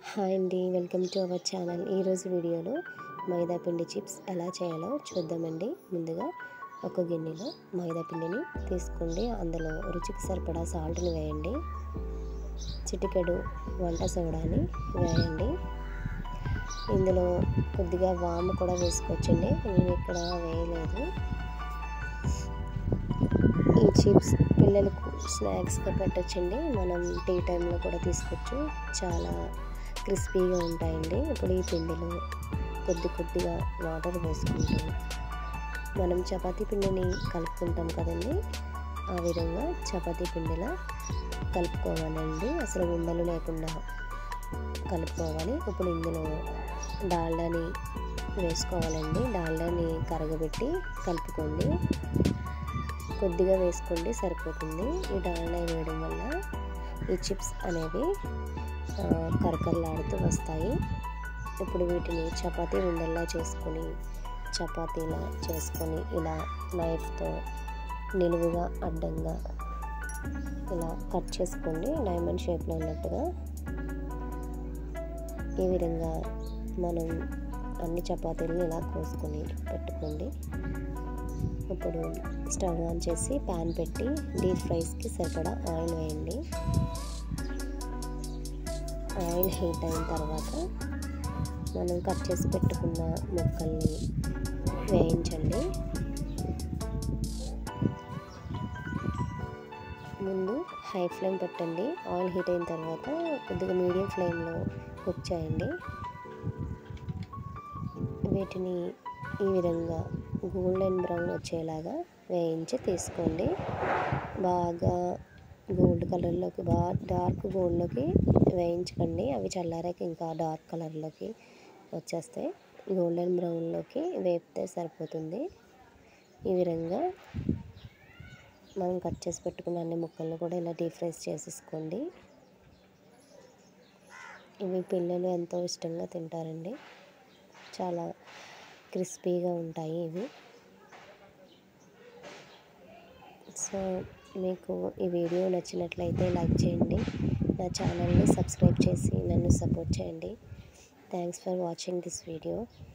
hi అండి welcome to our channel ఈరోజు వీడియోలో మైదా పిండి చిప్స్ ఎలా చేయాలో చూద్దామండి ముందుగా ఒక గిన్నెలో మైదా పిండిని తీసుకోండి అందులో రుచికి సరిపడా సాల్ట్ని వేయండి చిటికెడు వంట సోడాని వేయండి ఇందులో కొద్దిగా వాము కూడా వేసుకోవచ్చండి నేను ఇక్కడ వేయలేదు ఈ చిప్స్ పిల్లలకు స్నాక్స్గా పెట్టచ్చండి మనం టీ టైంలో కూడా తీసుకోవచ్చు చాలా క్రిస్పీగా ఉంటాయండి ఇప్పుడు ఈ పిండిలో కొద్ది కొద్దిగా వాటర్ వేసుకుంటూ మనం చపాతీ పిండిని కలుపుకుంటాం కదండి ఆ విధంగా చపాతీ పిండిలా కలుపుకోవాలండి అసలు ఉండలు లేకుండా కలుపుకోవాలి ఇప్పుడు ఇందులో డాల్డాని వేసుకోవాలండి డాల్డాని కరగబెట్టి కలుపుకోండి కొద్దిగా వేసుకోండి సరిపోతుంది ఈ డాల్డా వేయడం వల్ల ఈ చిప్స్ అనేవి కరకరలాడుతూ వస్తాయి ఇప్పుడు వీటిని చపాతీ ఉండల్లా చేసుకొని చపాతీలా చేసుకొని ఇలా నైఫ్తో నిలువుగా అడ్డంగా ఇలా కట్ చేసుకోండి డైమండ్ షేప్లో ఉన్నట్టుగా ఈ విధంగా మనం అన్ని చపాతీలను ఇలా కోసుకొని పెట్టుకోండి ఇప్పుడు స్టవ్ ఆన్ చేసి ప్యాన్ పెట్టి డీప్ ఫ్రైస్కి సరిపడా ఆయిల్ వేయండి ఆయిల్ హీట్ అయిన తర్వాత మనం కట్ చేసి పెట్టుకున్న ముక్కల్ని వేయించండి ముందు హై ఫ్లేమ్ పెట్టండి ఆయిల్ హీట్ అయిన తర్వాత కొద్దిగా మీడియం ఫ్లేమ్లో కుక్ చేయండి వీటిని ఈ విధంగా గోల్డెన్ బ్రౌన్ వచ్చేలాగా వేయించి తీసుకోండి బాగా గోల్డ్ కలర్లోకి బాగా డార్క్ గోల్డ్లోకి వేయించకండి అవి చల్లారాక ఇంకా డార్క్ కలర్లోకి వచ్చేస్తాయి గోల్డెన్ బ్రౌన్లోకి వేపితే సరిపోతుంది ఈ విధంగా మనం కట్ చేసి పెట్టుకున్న అన్ని ముక్కలను కూడా ఇలా డీప్ ఫ్రైస్ చేసేసుకోండి ఇవి పిల్లలు ఎంతో ఇష్టంగా తింటారండి చాలా క్రిస్పీగా ఉంటాయి ఇవి సో మీకు ఈ వీడియో నచ్చినట్లయితే లైక్ చేయండి నా ఛానల్ని సబ్స్క్రైబ్ చేసి నన్ను సపోర్ట్ చేయండి thanks for watching this video